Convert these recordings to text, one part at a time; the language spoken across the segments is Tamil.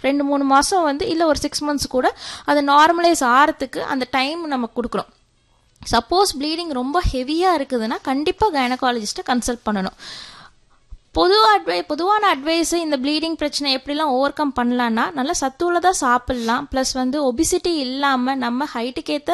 ரெண்டு மூணு மாதம் வந்து இல்லை ஒரு சிக்ஸ் மந்த்ஸ் கூட அது நார்மலைஸ் ஆகிறதுக்கு அந்த டைம் நம்ம கொடுக்குறோம் சப்போஸ் ப்ளீடிங் ரொம்ப ஹெவியாக இருக்குதுன்னா கண்டிப்பாக கைனகாலஜிஸ்ட்டை கன்சல்ட் பண்ணணும் பொது அட்வை பொதுவான அட்வைஸு இந்த ப்ளீடிங் பிரச்சனை எப்படிலாம் ஓவர் கம் பண்ணலான்னா நல்லா சத்துள்ளதாக சாப்பிட்லாம் ப்ளஸ் வந்து ஒபிசிட்டி இல்லாமல் நம்ம ஹைட்டுக்கேற்ற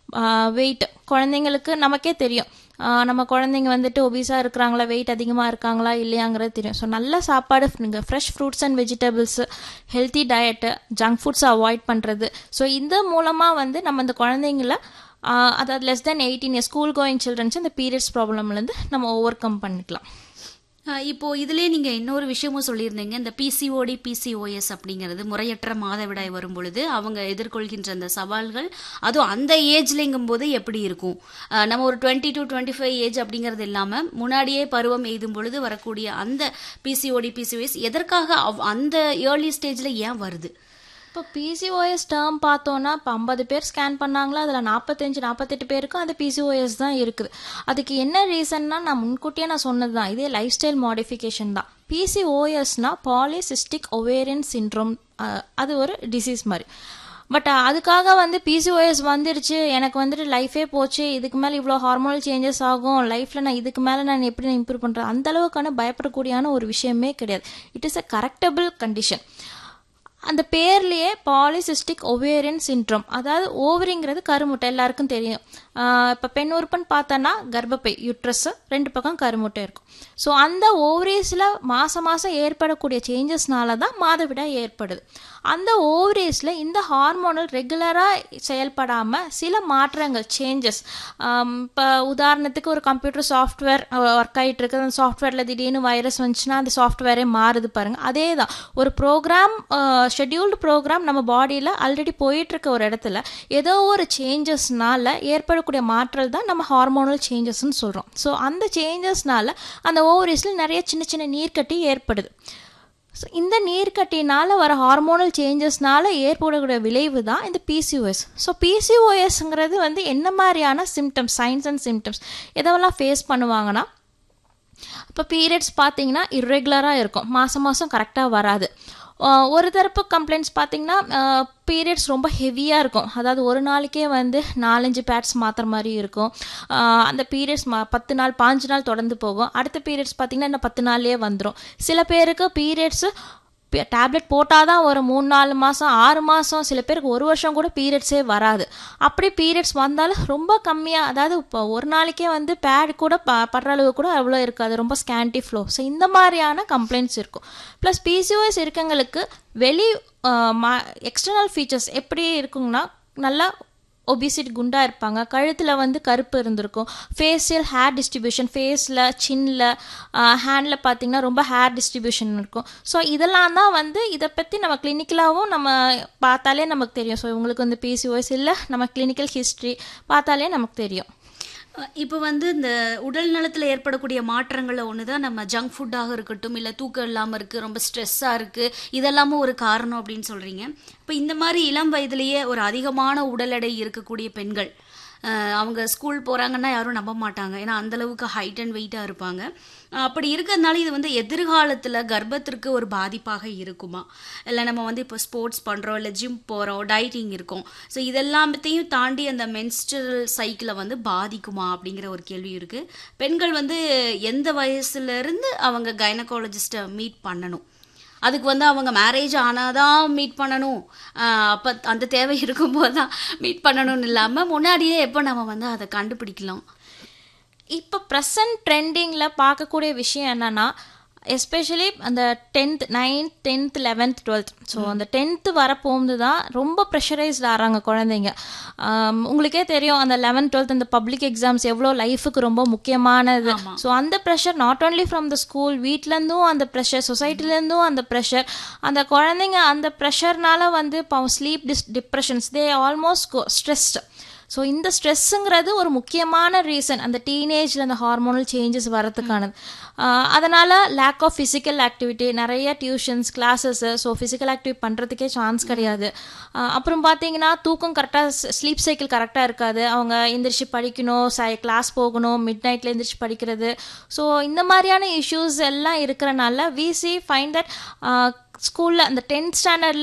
வெயிட் குழந்தைங்களுக்கு நமக்கே தெரியும் ஆஹ் நம்ம குழந்தைங்க வந்துட்டு ஒபிஸாக இருக்கிறாங்களா வெயிட் அதிகமாக இருக்காங்களா இல்லையாங்கிறது தெரியும் ஸோ நல்ல சாப்பாடு நீங்கள் fresh fruits and vegetables healthy diet junk foods avoid பண்ணுறது ஸோ இந்த மூலமாக வந்து நம்ம இந்த குழந்தைங்கள ஆஹ் அதாவது less than eighteen years school going childrens இந்த பீரியட்ஸ் ப்ராப்ளம்லேருந்து நம்ம ஓவர் கம் பண்ணிக்கலாம் அஹ் இப்போ இதுலயே நீங்க இன்னொரு விஷயமும் சொல்லியிருந்தீங்க இந்த பிசிஓடி பிசிஓஎஸ் அப்படிங்கிறது முறையற்ற மாதவிடாய் வரும் பொழுது அவங்க எதிர்கொள்கின்ற அந்த சவால்கள் அதுவும் அந்த ஏஜ்லங்கும் போது எப்படி இருக்கும் அஹ் நம்ம ஒரு twenty to twenty five age அப்படிங்கிறது இல்லாம முன்னாடியே பருவம் எய்தும் பொழுது வரக்கூடிய அந்த பிசிஓடி பிசிஓஎஸ் எதற்காக அவ்- அந்த ஏர்லி ஸ்டேஜ்ல ஏன் வருது இப்போ பிசிஓஎஸ் டேர்ம் பார்த்தோன்னா இப்போ ஐம்பது பேர் ஸ்கேன் பண்ணாங்களா அதில் நாற்பத்தஞ்சு நாற்பத்தெட்டு பேருக்கும் அந்த பிசிஓஎஸ் தான் இருக்குது அதுக்கு என்ன ரீசன்னா நான் முன்கூட்டியே நான் சொன்னது தான் இதே லைஃப் ஸ்டைல் மாடிஃபிகேஷன் தான் பிசிஓஎஸ்னா பாலிசிஸ்டிக் ஒவேரியன் சின்ட்ரோம் அது ஒரு டிசீஸ் மாதிரி பட் அதுக்காக வந்து பிசிஓஎஸ் வந்துடுச்சு எனக்கு வந்துட்டு லைஃபே போச்சு இதுக்கு மேலே இவ்வளோ ஹார்மோனல் சேஞ்சஸ் ஆகும் லைஃப்பில் நான் இதுக்கு மேலே நான் எப்படி நான் இம்ப்ரூவ் பண்ணுறேன் அந்த அளவுக்கான பயப்படக்கூடியான ஒரு விஷயமே கிடையாது it is a correctable condition அந்த பேர்லயே பாலிசிஸ்டிக் ஒவேரியன் சின்ட்ரோம் அதாவது ஓவரிங்கிறது கருமுட்டை எல்லாருக்கும் தெரியும் இப்போ பெண் உறுப்புன்னு பார்த்தோன்னா கர்ப்பப்பை யுட்ரஸ் ரெண்டு பக்கம் கருமுட்டை இருக்கும் ஸோ அந்த ஓவரீஸில் மாதம் மாதம் ஏற்படக்கூடிய சேஞ்சஸ்னால தான் மாதவிடாய் ஏற்படுது அந்த ஓவரீஸில் இந்த ஹார்மோனல் ரெகுலராக செயல்படாமல் சில மாற்றங்கள் சேஞ்சஸ் இப்போ உதாரணத்துக்கு ஒரு கம்ப்யூட்டர் சாஃப்ட்வேர் ஒர்க் ஆகிட்டு இருக்கு அந்த சாஃப்ட்வேரில் திடீர்னு வைரஸ் வந்துச்சுன்னா அந்த சாஃப்ட்வேரே மாறுது பாருங்க அதே தான் ஒரு ப்ரோக்ராம் ஷெட்யூல்டு ப்ரோக்ராம் நம்ம பாடியில் ஆல்ரெடி போயிட்டு இருக்க ஒரு இடத்துல ஏதோ ஒரு சேஞ்சஸ்னால ஏற்படக்கூடிய மாற்றல் தான் நம்ம ஹார்மோனல் சேஞ்சஸ்ன்னு சொல்கிறோம் ஸோ அந்த சேஞ்சஸ்னால அந்த ஓவரீஸில் நிறைய சின்ன சின்ன நீர்க்கட்டி ஏற்படுது ஸோ இந்த நீர்க்கட்டினால வர ஹார்மோனல் சேஞ்சஸ்னால ஏற்படக்கூடிய விளைவு தான் இந்த பிசிஓஎஸ் ஸோ பிசிஓஎஸ்ங்கிறது வந்து என்ன மாதிரியான சிம்டம்ஸ் சைன்ஸ் அண்ட் சிம்டம்ஸ் எதெல்லாம் ஃபேஸ் பண்ணுவாங்கன்னா இப்போ பீரியட்ஸ் பார்த்தீங்கன்னா இர்ரெகுலராக இருக்கும் மாதம் மாதம் கரெக்டாக வராது ஆஹ் ஒரு தரப்பு கம்ப்ளைண்ட்ஸ் பார்த்தீங்கன்னா பீரியட்ஸ் ரொம்ப ஹெவியாக இருக்கும் அதாவது ஒரு நாளைக்கே வந்து நாலஞ்சு பேட்ஸ் மாற்றுற மாதிரி இருக்கும் ஆஹ் அந்த பீரியட்ஸ் மா பத்து நாள் பாஞ்சு நாள் தொடர்ந்து போகும் அடுத்த பீரியட்ஸ் பார்த்தீங்கன்னா இன்னும் பத்து நாள்லேயே வந்துடும் சில பேருக்கு பீரியட்ஸு டேப்லெட் போட்டால் தான் ஒரு மூணு நாலு மாதம் ஆறு மாதம் சில பேருக்கு ஒரு வருஷம் கூட பீரியட்ஸே வராது அப்படி பீரியட்ஸ் வந்தாலும் ரொம்ப கம்மியாக அதாவது இப்போ ஒரு நாளைக்கே வந்து பேட் கூட ப படுற அளவு கூட அவ்வளோ இருக்காது ரொம்ப ஸ்கேன்டி ஃப்ளோ ஸோ இந்த மாதிரியான கம்ப்ளைண்ட்ஸ் இருக்கும் ப்ளஸ் பிசிஓஎஸ் இருக்கவங்களுக்கு வெளி எக்ஸ்டர்னல் ஃபீச்சர்ஸ் எப்படி இருக்குங்கன்னா நல்லா ஒபிசிட்டி குண்டாக இருப்பாங்க கழுத்தில் வந்து கருப்பு இருந்திருக்கும் ஃபேஷியல் ஹேர் டிஸ்ட்ரிபியூஷன் ஃபேஸில் சின்னில் ஹேண்டில் பார்த்தீங்கன்னா ரொம்ப ஹேர் டிஸ்ட்ரிபியூஷன் இருக்கும் ஸோ இதெல்லாம் தான் வந்து இதை பற்றி நம்ம கிளினிக்கலாகவும் நம்ம பார்த்தாலே நமக்கு தெரியும் ஸோ இவங்களுக்கு வந்து பிசிஓஎஸ் இல்லை நம்ம கிளினிக்கல் ஹிஸ்ட்ரி பார்த்தாலே நமக்கு தெரியும் அஹ் இப்போ வந்து இந்த உடல் நலத்தில் ஏற்படக்கூடிய மாற்றங்களில் ஒன்று தான் நம்ம ஜங்க் ஃபுட்டாக இருக்கட்டும் இல்லை தூக்கம் இல்லாமல் இருக்குது ரொம்ப ஸ்ட்ரெஸ்ஸாக இருக்குது இதெல்லாமும் ஒரு காரணம் அப்படின்னு சொல்கிறீங்க இப்போ இந்த மாதிரி இளம் வயதிலேயே ஒரு அதிகமான உடல் எடை இருக்கக்கூடிய பெண்கள் அஹ் அவங்க ஸ்கூல் போகிறாங்கன்னா யாரும் நம்ப மாட்டாங்க ஏன்னா அந்த அளவுக்கு ஹைட் அண்ட் வெயிட்டாக இருப்பாங்க அஹ் அப்படி இருக்கிறதுனால இது வந்து எதிர்காலத்தில் கர்ப்பத்திற்கு ஒரு பாதிப்பாக இருக்குமா இல்லை நம்ம வந்து இப்போ ஸ்போர்ட்ஸ் பண்ணுறோம் இல்லை ஜிம் போகிறோம் டயட்டிங் இருக்கோம் ஸோ இதெல்லாத்தையும் தாண்டி அந்த மென்ஸ்ட்ரல் சைக்கிளை வந்து பாதிக்குமா அப்படிங்கிற ஒரு கேள்வி இருக்குது பெண்கள் வந்து எந்த வயசுலேருந்து அவங்க கைனகாலஜிஸ்ட்டை மீட் பண்ணணும் அதுக்கு வந்து அவங்க மேரேஜ் ஆனாதான் மீட் பண்ணணும் அப்போ அந்த தேவை இருக்கும்போது தான் மீட் பண்ணணும்னு இல்லாமல் முன்னாடியே எப்போ நம்ம வந்து அதை கண்டுபிடிக்கலாம் இப்போ ப்ரெசன்ட் ட்ரெண்டிங்கில் பார்க்கக்கூடிய விஷயம் என்னன்னா எஸ்பெஷலி அந்த tenth ninth tenth eleventh twelfth so அந்த டென்த்து வரப்போகும்போது தான் ரொம்ப ப்ரெஷரைஸ்ட் ஆகிறாங்க குழந்தைங்க ஆம், உங்களுக்கே தெரியும் அந்த லெவன்த் டுவெல்த் அந்த பப்ளிக் எக்ஸாம்ஸ் எவ்வளோ லைஃபுக்கு ரொம்ப முக்கியமானது ஸோ அந்த pressure not only from the school வீட்டிலேருந்தும் அந்த ப்ரெஷர் சொசைட்டிலேருந்தும் அந்த ப்ரெஷர் அந்த குழந்தைங்க அந்த ப்ரெஷர்னால வந்து இப்போ sleep dis depressions they almost stressed so இந்த ஸ்ட்ரெஸ்ஸுங்கிறது ஒரு முக்கியமான ரீசன் அந்த டீனேஜில் அந்த ஹார்மோனல் சேஞ்சஸ் வரதுக்கானது ஆஹ் அதனால லேக் ஆஃப் ஃபிசிக்கல் ஆக்டிவிட்டி நிறைய tuitions classes so physical activity பண்ணுறதுக்கே சான்ஸ் கிடையாது ஆஹ் அப்புறம் பார்த்தீங்கன்னா தூக்கம் கரெக்டாக ஸ்லீப் சைக்கிள் கரெக்டாக இருக்காது அவங்க எந்திரிச்சு படிக்கணும் சை கிளாஸ் போகணும் மிட் நைட்டில் எந்திரிச்சு படிக்கிறது ஸோ இந்த மாதிரியான இஷ்யூஸ் எல்லாம் இருக்கிறனால வி சி ஃபைண்ட் தட் ஸ்கூலில் அந்த டென்த் ஸ்டாண்டர்டில்